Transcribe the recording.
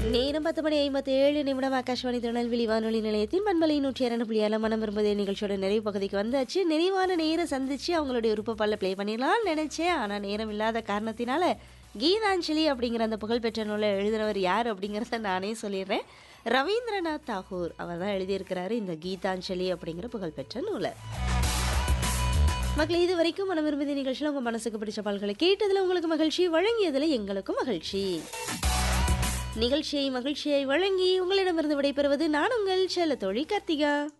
நேரம் பத்து மணி ஐம்பத்தி ஏழு நிமிடம் ஆகாஷ்வாணி திருநெல்வேலி வானொலி நிலையத்தின் பண்பலை நூற்றி இரண்டு புள்ளி ஏழு மனம் விரும்புதே நிகழ்ச்சியோட நிறைவு பகுதிக்கு வந்தாச்சு நிறைவான நேரம் சந்திச்சு அவங்களுடைய விருப்பப்பால ப்ளே பண்ணிடலாம்னு நினைச்சேன் ஆனால் நேரம் இல்லாத காரணத்தினால கீதாஞ்சலி அப்படிங்கிற அந்த புகழ்பெற்ற நூலை எழுதினவர் யார் அப்படிங்கிறத நானே சொல்லிடுறேன் ரவீந்திரநாத் தாகூர் அவர் தான் எழுதியிருக்கிறாரு இந்த கீதாஞ்சலி அப்படிங்கிற புகழ்பெற்ற நூலை மக்களே இது வரைக்கும் மனம் விரும்புதி நிகழ்ச்சியில் உங்கள் மனசுக்கு பிடிச்ச பால்களை கேட்டதில் உங்களுக்கு மகிழ்ச்சி வழங்கியதில் எங்களுக்கும் மகிழ்ச்சி நிகழ்ச்சியை மகிழ்ச்சியை வழங்கி உங்களிடமிருந்து விடைபெறுவது நான் உங்கள் செல்ல தோழி கார்த்திகா